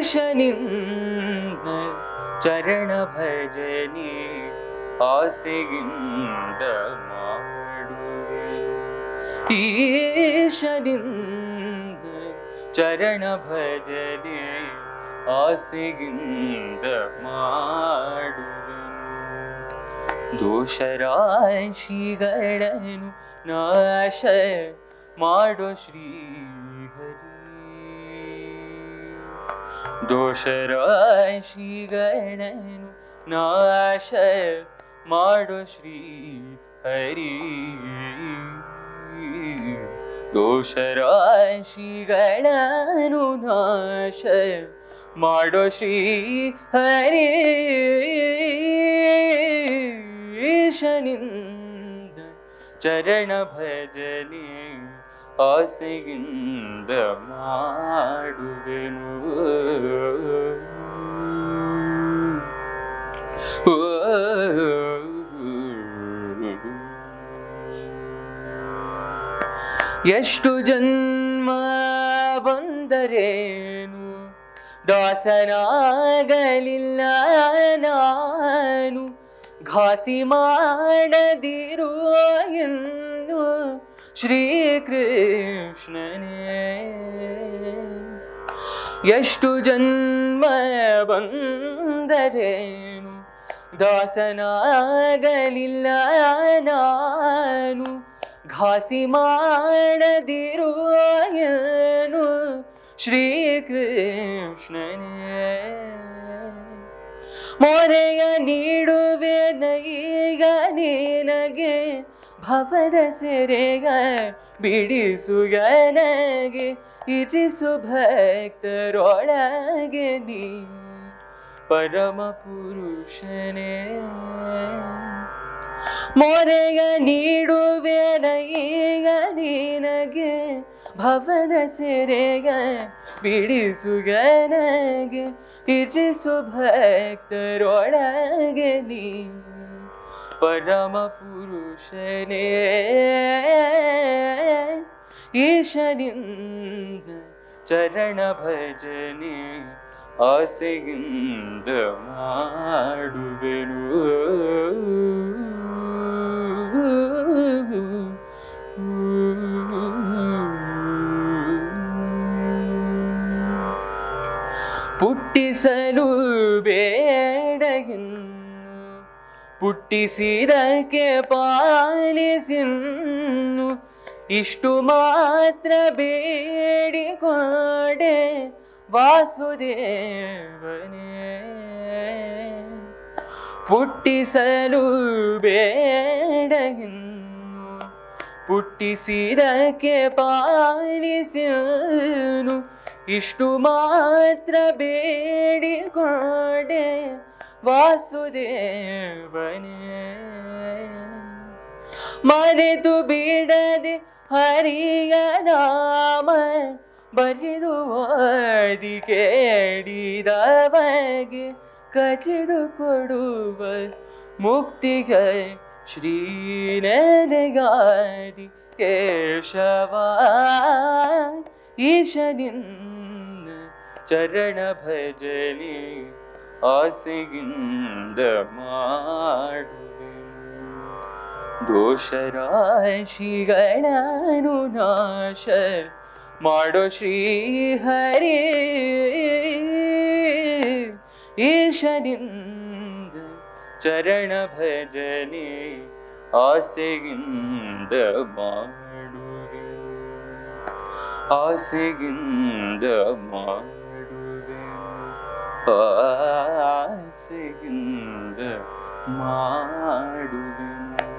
ಈಶನಿಂದ ಚರಣ ಭಜನೆ ಆಸೆಗಿಂದ ಮಾಡುವೆ ಈಶನಿಂದ ಚರಣ ಭಜನೆ ಆಸೆಗಿಂದ ಮಾಡುವೆ ದೋಷರಾಶಿಗಳನ್ನು ನಾಶ ಮಾಡೋ ಶ್ರೀಹರಿ ದೋಷರಾಶಿಗಳನ್ನು ನಾಶ ಮಾಡೋ ಶ್ರೀ ಹರಿ ದೋಷರಾಶಿಗಳನ್ನು ನಾಶ ಮಾಡೋ ಶ್ರೀ ಹರಿ ಈಶನಿಂದ ಚರಣ ಭಜನೆ ಆಸೆಗಿಂದ ಮಾಡುವೆನು ಎಷ್ಟು ಜನ್ಮ ಬಂದರೇನು ದಾಸನಾಗಲಿಲ್ಲ ನಾನು ಘಾಸಿ ಮಾಡದಿರು ಎಂದು ಶ್ರೀಕೃಷ್ಣನೇ ಎಷ್ಟು ಜನ್ಮ ಬಂದರೇನು ದಾಸನಾಗಲಿಲ್ಲ ನಾನು ಘಾಸಿ ಮಾಡದಿರು ಏನು ಶ್ರೀಕೃಷ್ಣನೇ ಮೊರೆಯ ನೀಡುವೆ ನೈಗ ನಿನಗೆ ಭವದ ಸೆರೆಗ ಬಿಡಿಸು ನನಗೆ ಇರಿಸು ಭಕ್ತರೊಳಗೆ ನೀ ಪರಮ ಪುರುಷನೇ ಮೊರೆಯ ನೀಡುವೆ ನೈಗ ನಿನಗೆ ಭವದ ಸೆರೆಗ ಬಿಡಿಸು ನನಗೆ ಇರಿಸು ಭಕ್ತರೊಳಗೆ ನೀ ಪರಮ ಪುರುಷನೇ ಈಶನಿಂದ ಚರಣ ಭಜನೆ ಆಸೆಗಿಂದ ಮಾಡುವೆನು ಪುಟ್ಟಿಸಲು ಬೇಡಗಿನ್ನು ಪುಟ್ಟಿಸಿದಕ್ಕೆ ಪಾಲಿಸಿನ್ನು ಇಷ್ಟು ಮಾತ್ರ ಬೇಡಿಕೊಂಡೆ ವಾಸುದೇವನೇ ಪುಟ್ಟಿಸಲು ಬೇಡಗಿನ್ನು ಪುಟ್ಟಿಸಿದಕ್ಕೆ ಪಾಲಿಸಿನು ಇಷ್ಟು ಮಾತ್ರ ಬೇಡಿಕೊಂಡೆ ವಾಸುದೇವನೇ ಮರೆತು ಬಿಡದೆ ಹರಿಯ ನಾಮ ಬರೆದು ಓದಿ ಕೇಳಿದವಗೆ ಕರೆದು ಕೊಡುವ ಮುಕ್ತಿಗೆ ಶ್ರೀನದಗಾದಿ ಕೇಶವ ಈಶನಿಂದ ಚರಣ ಭಜನೆ ಆಸೆಗಿಂದ ಮಾಡುವೆ ದೋಷರಾಶಿಗಳನ್ನು ನಾಶ ಮಾಡೋ ಶ್ರೀಹರಿ ಈಶನಿಂದ ಚರಣ ಭಜನೆ ಆಸೆಗಿಂದ ಮಾಡುವೆ ಆಸೆಗಿಂದ ಮಾಡುವೆ ಆಸೆಗಿಂದ ಮಾಡುವೆ